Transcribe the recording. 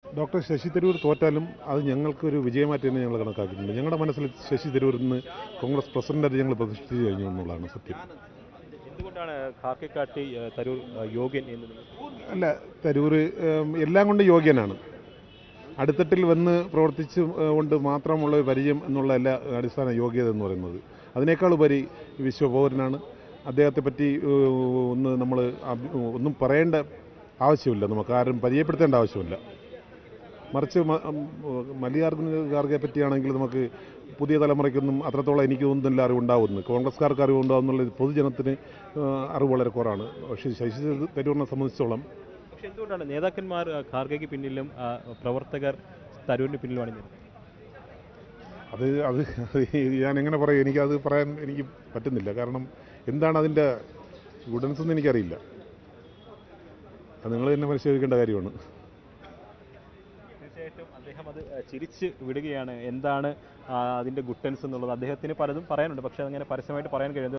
doctor Sasi Tharoor തോറ്റാലും അത് ഞങ്ങൾക്കൊരു വിജയമായിട്ട് തന്നെ ഞങ്ങൾ കണക്കാക്കിയിട്ടുണ്ട് ഞങ്ങളുടെ മനസ്സിൽ ശശി തരൂരിൽ നിന്ന് കോൺഗ്രസ് പ്രസിഡന്റായിട്ട് ഞങ്ങൾ പ്രതിഷ്ഠിച്ചു കഴിഞ്ഞു എന്നുള്ളതാണ് സത്യം എന്തുകൊണ്ടാണ് കാക്കക്കാട്ടി ഏഹ്, തരൂർ ഏഹ്, യോഗ്യൻ എന്ന് നിങ്ങൾ അല്ല തരൂർ ഏം, എല്ലാം കൊണ്ട് യോഗ്യനാണ് അടിത്തട്ടിൽ വന്ന് പ്രവർത്തിച്ച് ഏഹ്, കൊണ്ട് മാത്രമുള്ള ഒരു പരിചയം എന്നുള്ള എല്ലാ അടിസ്ഥാന യോഗ്യത എന്ന് പറയുന്നത് അതിനേക്കാൾ ഉപരി വിശ്വപൗരനാണ് അദ്ദേഹത്തെ പറ്റി ഏഹ്, ഒന്ന് നമ്മൾ ഒന്നും പറയേണ്ട ആവശ്യമില്ല നമുക്ക് ആരും പരിചയപ്പെടുത്തേണ്ട ആവശ്യമില്ല മറിച്ച് മ- ഉം, മല്ലികാർജുന ഖാർഗെ പറ്റിയാണെങ്കിൽ നമുക്ക് പുതിയ തലമുറയ്ക്കൊന്നും അത്രത്തോളം എനിക്ക് തോന്നുന്നില്ല അറിവുണ്ടാവുന്നു കോൺഗ്രസ്കാർക്ക് അറിവുണ്ടാവുന്നുള്ള പൊതുജനത്തിന് ഏഹ്, അറിവ് വളരെ കുറവാണ് പക്ഷേ ശശി തരൂരിനെ സംബന്ധിച്ചോളം പക്ഷെ എന്തുകൊണ്ടാണ് നേതാക്കന്മാർ ഏഹ്, ഖാർഗെക്ക് പിന്നിലും ആ, പ്രവർത്തകർ തരൂരിന് പിന്നിലും അണിഞ്ഞത് അത് അത് അത് ഞാൻ എങ്ങനെ പറയും എനിക്കത് പറയാൻ എനിക്ക് പറ്റുന്നില്ല കാരണം എന്താണ് അതിൻ്റെ ഗുഡൻസ് എന്ന് എനിക്കറിയില്ല അത് നിങ്ങൾ തന്നെ പരിശോധിക്കേണ്ട കാര്യമാണ് തീർച്ചയായിട്ടും അദ്ദേഹം അത് ഏഹ്, ചിരിച്ച് വിടുകയാണ് എന്താണ് ആ, അതിന്റെ ഗുട്ടൻസ് എന്നുള്ളത് അദ്ദേഹത്തിന് പലതും പറയാനുണ്ട് പക്ഷെ അതങ്ങനെ പരസ്യമായിട്ട് പറയാൻ കഴിയുന്നത്